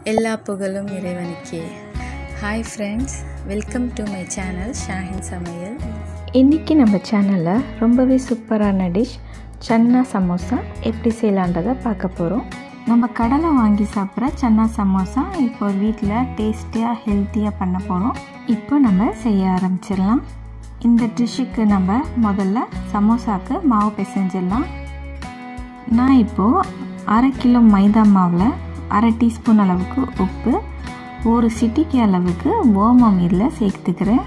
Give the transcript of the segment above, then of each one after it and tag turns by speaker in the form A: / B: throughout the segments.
A: எல்லா புகழும் இறைவனுக்கே hi friends welcome to my channel Shahin சமையல்
B: இன்றைக்கி நம்ம சேனலில் ரொம்பவே சூப்பரான டிஷ் சன்னா சமோசா எப்படி செய்யலான்றதை பார்க்க போகிறோம் நம்ம கடலை வாங்கி சாப்பிட்ற சன்னா சமோசா இப்போ வீட்டில் டேஸ்டியாக ஹெல்த்தியாக பண்ண போகிறோம் இப்போ நம்ம செய்ய ஆரம்பிச்சிடலாம் இந்த டிஷ்ஷுக்கு நம்ம முதல்ல சமோசாவுக்கு மாவு பிசைஞ்சிடலாம் நான் இப்போது அரை கிலோ மைதா மாவில் அரை டீஸ்பூன் அளவுக்கு உப்பு ஒரு சிட்டிக்கு அளவுக்கு ஓமம் இதில் சேர்த்துக்கிறேன்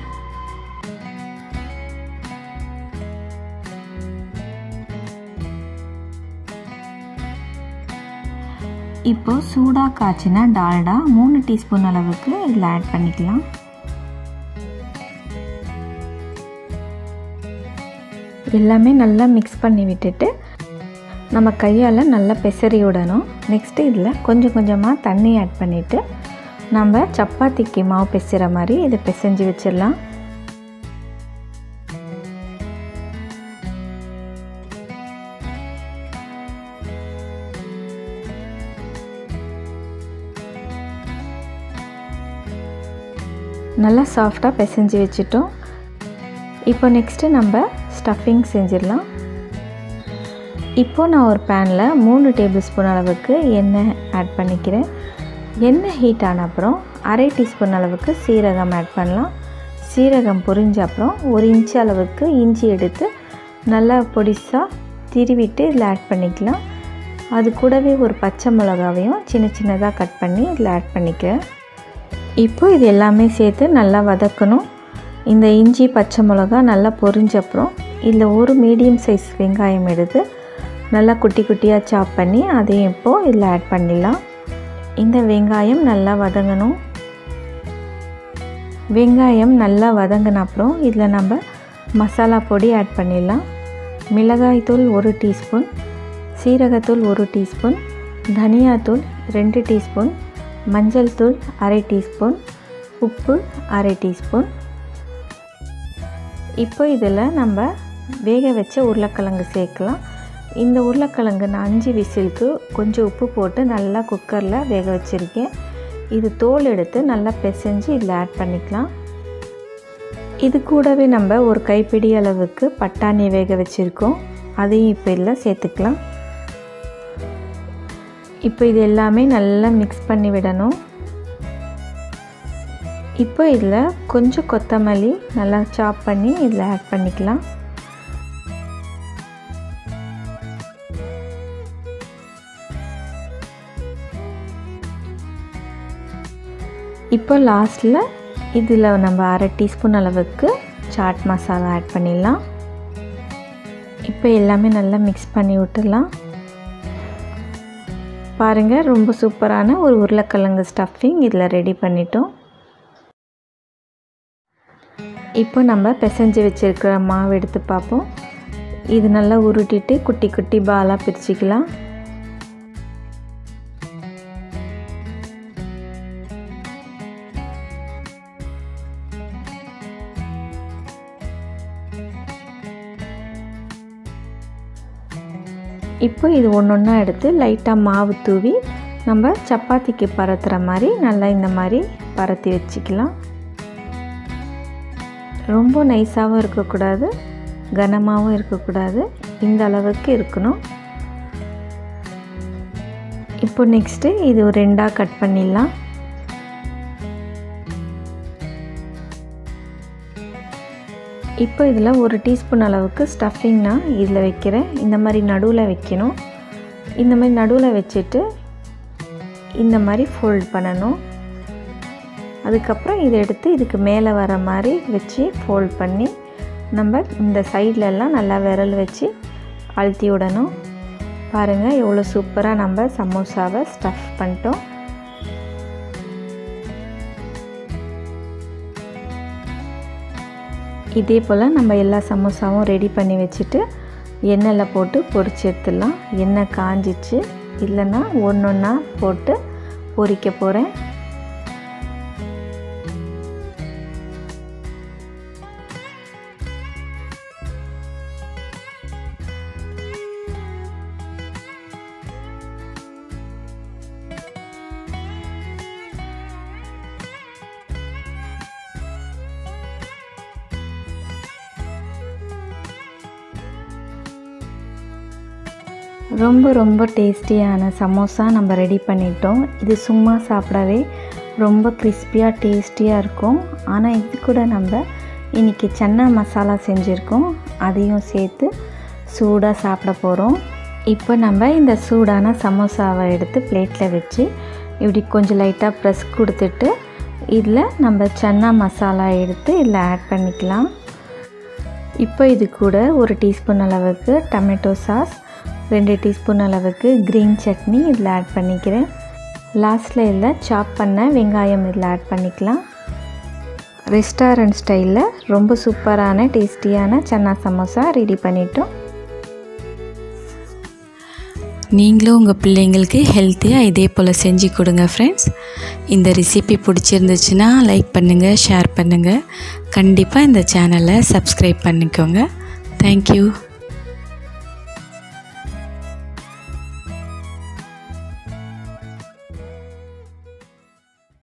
B: இப்போ சூடாக காய்ச்சின டால்டா மூணு டீஸ்பூன் அளவுக்கு இதில் ஆட் பண்ணிக்கலாம் எல்லாமே நல்லா மிக்ஸ் பண்ணி விட்டுட்டு நம்ம கையால் நல்லா பெசரி விடணும் நெக்ஸ்ட்டு இதில் கொஞ்சம் கொஞ்சமாக தண்ணி ஆட் பண்ணிவிட்டு நம்ம சப்பாத்திக்கு மாவு பெசுகிற மாதிரி இதை பிசைஞ்சு வச்சிடலாம் நல்லா சாஃப்டாக பிசைஞ்சு வச்சுட்டோம் இப்போ நெக்ஸ்ட்டு நம்ம ஸ்டஃபிங் செஞ்சிடலாம் இப்போது நான் ஒரு பேனில் மூணு டேபிள் ஸ்பூன் அளவுக்கு எண்ணெய் ஆட் பண்ணிக்கிறேன் எண்ணெய் ஹீட் ஆன அப்புறம் அரை டீஸ்பூன் அளவுக்கு சீரகம் ஆட் பண்ணலாம் சீரகம் பொரிஞ்ச அப்புறம் ஒரு இன்ச்சு அளவுக்கு இஞ்சி எடுத்து நல்லா பொடிசாக திருவிட்டு இதில் ஆட் பண்ணிக்கலாம் அது கூடவே ஒரு பச்சை மிளகாவையும் சின்ன சின்னதாக கட் பண்ணி இதில் ஆட் பண்ணிக்கிறேன் இப்போது இது எல்லாமே சேர்த்து நல்லா வதக்கணும் இந்த இஞ்சி பச்சை மிளகா நல்லா பொரிஞ்ச அப்புறம் இதில் ஒரு மீடியம் சைஸ் வெங்காயம் எடுத்து நல்லா குட்டி குட்டியாக சாப் பண்ணி அதையும் இப்போது இதில் ஆட் பண்ணிடலாம் இந்த வெங்காயம் நல்லா வதங்கணும் வெங்காயம் நல்லா வதங்கின அப்புறம் இதில் நம்ம மசாலா பொடி ஆட் பண்ணிடலாம் மிளகாய்த்தூள் ஒரு டீஸ்பூன் சீரகத்தூள் ஒரு டீஸ்பூன் தனியாத்தூள் ரெண்டு டீஸ்பூன் மஞ்சள் தூள் அரை டீஸ்பூன் உப்பு அரை டீஸ்பூன் இப்போ இதில் நம்ம வேக வச்ச உருளைக்கிழங்கு சேர்க்கலாம் இந்த உருளைக்கிழங்கு நான் அஞ்சு விசிலுக்கு கொஞ்சம் உப்பு போட்டு நல்லா குக்கரில் வேக வச்சுருக்கேன் இது தோல் எடுத்து நல்லா பிசைஞ்சு இதில் ஆட் பண்ணிக்கலாம் இது கூடவே நம்ம ஒரு கைப்பிடி அளவுக்கு பட்டாணி வேக வச்சுருக்கோம் அதையும் இப்போ இதில் சேர்த்துக்கலாம் இப்போ இது எல்லாமே நல்லா மிக்ஸ் பண்ணி விடணும் இப்போ இதில் கொஞ்சம் கொத்தமல்லி நல்லா சாப் பண்ணி இதில் ஆட் பண்ணிக்கலாம் இப்போ லாஸ்ட்டில் இதில் நம்ம அரை டீஸ்பூன் அளவுக்கு சாட் மசாலா ஆட் பண்ணிடலாம் இப்போ எல்லாமே நல்லா மிக்ஸ் பண்ணி விட்டுடலாம் பாருங்கள் ரொம்ப சூப்பரான ஒரு உருளைக்கிழங்கு ஸ்டஃபிங் இதில் ரெடி பண்ணிட்டோம் இப்போ நம்ம பிசைஞ்சு வச்சுருக்கிற மாவு எடுத்து பார்ப்போம் இது நல்லா உருட்டிட்டு குட்டி குட்டி பாலாக பிரிச்சுக்கலாம் இப்போ இது ஒன்று ஒன்றா எடுத்து லைட்டாக மாவு தூவி நம்ம சப்பாத்திக்கு பரத்துகிற மாதிரி நல்லா இந்த மாதிரி பரத்தி வச்சுக்கலாம் ரொம்ப நைஸாகவும் இருக்கக்கூடாது கனமாகவும் இருக்கக்கூடாது இந்த அளவுக்கு இருக்கணும் இப்போ நெக்ஸ்ட்டு இது ஒரு ரெண்டாக கட் பண்ணிடலாம் இப்போ இதில் ஒரு டீஸ்பூன் அளவுக்கு ஸ்டஃபிங் நான் இதில் வைக்கிறேன் இந்த மாதிரி நடுவில் வைக்கணும் இந்த மாதிரி நடுவில் வச்சுட்டு இந்த மாதிரி ஃபோல்ட் பண்ணணும் அதுக்கப்புறம் இதை எடுத்து இதுக்கு மேலே வர மாதிரி வச்சு ஃபோல்ட் பண்ணி நம்ம இந்த சைட்லலாம் நல்லா விரல் வச்சு அழுத்தி விடணும் பாருங்கள் எவ்வளோ சூப்பராக நம்ம சமோசாவை ஸ்டஃப் பண்ணிட்டோம் இதே போல் நம்ம எல்லா சமோசாவும் ரெடி பண்ணி வச்சுட்டு எண்ணெயில் போட்டு பொரிச்சு எடுத்துடலாம் எண்ணெய் காஞ்சிச்சு இல்லைன்னா ஒன்று ஒன்றா போட்டு பொரிக்க போகிறேன் ரொம்ப ரொம்ப டேஸ்டியான சமோசா நம்ம ரெடி பண்ணிட்டோம் இது சும்மா சாப்பிடவே ரொம்ப கிறிஸ்பியாக டேஸ்டியாக இருக்கும் ஆனால் இது கூட நம்ம இன்றைக்கி சன்னா மசாலா செஞ்சுருக்கோம் அதையும் சேர்த்து சூடாக சாப்பிட போகிறோம் இப்போ நம்ம இந்த சூடான சமோசாவை எடுத்து பிளேட்டில் வச்சு இப்படி கொஞ்சம் லைட்டாக ப்ரெஸ் கொடுத்துட்டு இதில் நம்ம சன்னா மசாலா எடுத்து இதில் ஆட் பண்ணிக்கலாம் இப்போ இது கூட ஒரு டீஸ்பூன் அளவுக்கு டொமேட்டோ சாஸ் ரெண்டு டீஸ்பூன் அளவுக்கு க்ரீன் சட்னி இதில் ஆட் பண்ணிக்கிறேன் லாஸ்ட்டில் இதில் சாப் பண்ண வெங்காயம் இதில் ஆட் பண்ணிக்கலாம் ரெஸ்டாரண்ட் ஸ்டைலில் ரொம்ப சூப்பரான டேஸ்டியான சன்னா சமோசா ரெடி பண்ணிட்டோம்
A: நீங்களும் உங்கள் பிள்ளைங்களுக்கு ஹெல்த்தியாக இதே போல் செஞ்சு கொடுங்க ஃப்ரெண்ட்ஸ் இந்த ரெசிபி பிடிச்சிருந்துச்சுன்னா லைக் பண்ணுங்கள் ஷேர் பண்ணுங்கள் கண்டிப்பாக இந்த சேனலை சப்ஸ்கிரைப் பண்ணிக்கோங்க தேங்க்யூ